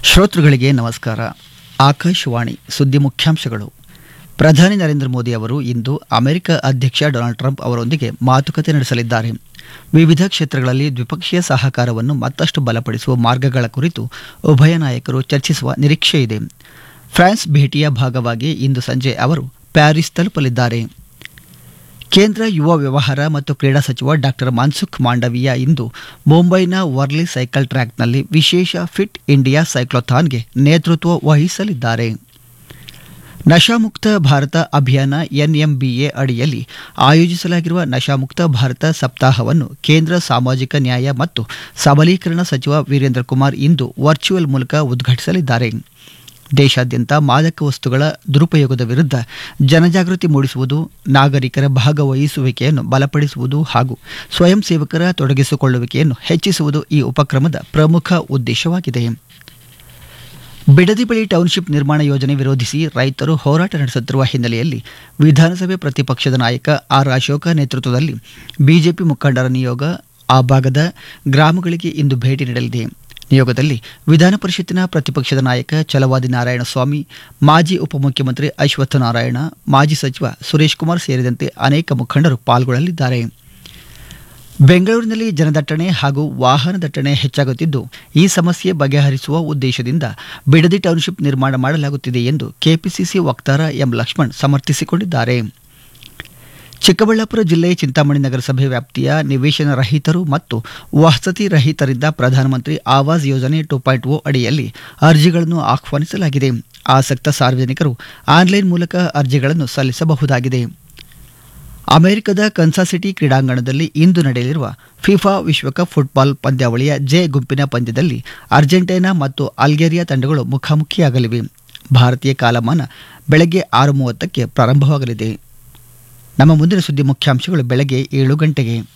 ಶ್ರೋತೃಗಳಿಗೆ ನಮಸ್ಕಾರ ಆಕಾಶವಾಣಿ ಸುದ್ದಿ ಮುಖ್ಯಾಂಶಗಳು ಪ್ರಧಾನಿ ನರೇಂದ್ರ ಮೋದಿ ಅವರು ಇಂದು ಅಮೆರಿಕ ಅಧ್ಯಕ್ಷ ಡೊನಾಲ್ಡ್ ಟ್ರಂಪ್ ಅವರೊಂದಿಗೆ ಮಾತುಕತೆ ನಡೆಸಲಿದ್ದಾರೆ ವಿವಿಧ ಕ್ಷೇತ್ರಗಳಲ್ಲಿ ದ್ವಿಪಕ್ಷೀಯ ಸಹಕಾರವನ್ನು ಮತ್ತಷ್ಟು ಬಲಪಡಿಸುವ ಮಾರ್ಗಗಳ ಕುರಿತು ಉಭಯ ನಾಯಕರು ಚರ್ಚಿಸುವ ನಿರೀಕ್ಷೆ ಇದೆ ಫ್ರಾನ್ಸ್ ಭೇಟಿಯ ಭಾಗವಾಗಿ ಇಂದು ಸಂಜೆ ಅವರು ಪ್ಯಾರಿಸ್ ತಲುಪಲಿದ್ದಾರೆ ಕೇಂದ್ರ ಯುವ ವ್ಯವಹಾರ ಮತ್ತು ಕ್ರೀಡಾ ಸಚಿವ ಡಾಕ್ಟರ್ ಮನ್ಸುಖ್ ಮಾಂಡವೀಯ ಇಂದು ಮುಂಬೈನ ವರ್ಲಿ ಸೈಕಲ್ ಟ್ರ್ಯಾಕ್ನಲ್ಲಿ ವಿಶೇಷ ಫಿಟ್ ಇಂಡಿಯಾ ಸೈಕ್ಲೋಥಾನ್ಗೆ ನೇತೃತ್ವ ವಹಿಸಲಿದ್ದಾರೆ ನಶಾಮುಕ್ತ ಭಾರತ ಅಭಿಯಾನ ಎನ್ಎಂಬಿಎ ಅಡಿಯಲ್ಲಿ ಆಯೋಜಿಸಲಾಗಿರುವ ನಶಾಮುಕ್ತ ಭಾರತ ಸಪ್ತಾಹವನ್ನು ಕೇಂದ್ರ ಸಾಮಾಜಿಕ ನ್ಯಾಯ ಮತ್ತು ಸಬಲೀಕರಣ ಸಚಿವ ವೀರೇಂದ್ರ ಕುಮಾರ್ ಇಂದು ವರ್ಚುವಲ್ ಮೂಲಕ ಉದ್ಘಾಟಿಸಲಿದ್ದಾರೆ ದೇಶಾದ್ಯಂತ ಮಾದಕ ವಸ್ತುಗಳ ದುರುಪಯೋಗದ ವಿರುದ್ಧ ಜನಜಾಗೃತಿ ಮೂಡಿಸುವುದು ನಾಗರಿಕರ ಭಾಗವಹಿಸುವಿಕೆಯನ್ನು ಬಲಪಡಿಸುವುದು ಹಾಗೂ ಸ್ವಯಂ ಸೇವಕರ ತೊಡಗಿಸಿಕೊಳ್ಳುವಿಕೆಯನ್ನು ಹೆಚ್ಚಿಸುವುದು ಈ ಉಪಕ್ರಮದ ಪ್ರಮುಖ ಉದ್ದೇಶವಾಗಿದೆ ಬಿಡದಿ ಬಳಿ ಟೌನ್ಶಿಪ್ ನಿರ್ಮಾಣ ಯೋಜನೆ ವಿರೋಧಿಸಿ ರೈತರು ಹೋರಾಟ ನಡೆಸುತ್ತಿರುವ ಹಿನ್ನೆಲೆಯಲ್ಲಿ ವಿಧಾನಸಭೆ ಪ್ರತಿಪಕ್ಷದ ನಾಯಕ ಆರ್ ಅಶೋಕ ನೇತೃತ್ವದಲ್ಲಿ ಬಿಜೆಪಿ ಮುಖಂಡರ ನಿಯೋಗ ಆ ಭಾಗದ ಗ್ರಾಮಗಳಿಗೆ ಇಂದು ಭೇಟಿ ನೀಡಲಿದೆ ನಿಯೋಗದಲ್ಲಿ ವಿಧಾನ ಪರಿಷತ್ತಿನ ಪ್ರತಿಪಕ್ಷದ ನಾಯಕ ಛಲವಾದಿ ನಾರಾಯಣಸ್ವಾಮಿ ಮಾಜಿ ಉಪಮುಖ್ಯಮಂತ್ರಿ ಅಶ್ವತ್ಥ ನಾರಾಯಣ ಮಾಜಿ ಸಚಿವ ಸುರೇಶ್ ಕುಮಾರ್ ಸೇರಿದಂತೆ ಅನೇಕ ಮುಖಂಡರು ಪಾಲ್ಗೊಳ್ಳಲಿದ್ದಾರೆ ಬೆಂಗಳೂರಿನಲ್ಲಿ ಜನದಟ್ಟಣೆ ಹಾಗೂ ವಾಹನ ದಟ್ಟಣೆ ಹೆಚ್ಚಾಗುತ್ತಿದ್ದು ಈ ಸಮಸ್ಯೆ ಬಗೆಹರಿಸುವ ಉದ್ದೇಶದಿಂದ ಬಿಡದಿ ಟೌನ್ಶಿಪ್ ನಿರ್ಮಾಣ ಮಾಡಲಾಗುತ್ತಿದೆ ಎಂದು ಕೆಪಿಸಿಸಿ ವಕ್ತಾರ ಎಂ ಲಕ್ಷ್ಮಣ್ ಸಮರ್ಥಿಸಿಕೊಂಡಿದ್ದಾರೆ ಚಿಕ್ಕಬಳ್ಳಾಪುರ ಜಿಲ್ಲೆ ಚಿಂತಾಮಣಿ ನಗರಸಭೆ ವ್ಯಾಪ್ತಿಯ ನಿವೇಶನ ರಹಿತರು ಮತ್ತು ವಸತಿ ರಹಿತರಿಂದ ಪ್ರಧಾನಮಂತ್ರಿ ಆವಾಸ್ ಯೋಜನೆ ಟು ಪಾಯಿಂಟ್ ಓ ಅಡಿಯಲ್ಲಿ ಅರ್ಜಿಗಳನ್ನು ಆಹ್ವಾನಿಸಲಾಗಿದೆ ಆಸಕ್ತ ಸಾರ್ವಜನಿಕರು ಆನ್ಲೈನ್ ಮೂಲಕ ಅರ್ಜಿಗಳನ್ನು ಸಲ್ಲಿಸಬಹುದಾಗಿದೆ ಅಮೆರಿಕದ ಕನ್ಸಾಸಿಟಿ ಕ್ರೀಡಾಂಗಣದಲ್ಲಿ ಇಂದು ನಡೆಯಲಿರುವ ಫಿಫಾ ವಿಶ್ವಕಪ್ ಫುಟ್ಬಾಲ್ ಪಂದ್ಯಾವಳಿಯ ಜೆ ಗುಂಪಿನ ಪಂದ್ಯದಲ್ಲಿ ಅರ್ಜೆಂಟೈನಾ ಮತ್ತು ಅಲ್ಗೇರಿಯಾ ತಂಡಗಳು ಮುಖಾಮುಖಿಯಾಗಲಿವೆ ಭಾರತೀಯ ಕಾಲಮಾನ ಬೆಳಗ್ಗೆ ಆರು ಮೂವತ್ತಕ್ಕೆ ಪ್ರಾರಂಭವಾಗಲಿದೆ ನಮ್ಮ ಮುಂದಿನ ಸುದ್ದಿ ಮುಖ್ಯಾಂಶಗಳು ಬೆಳಗ್ಗೆ ಏಳು ಗಂಟೆಗೆ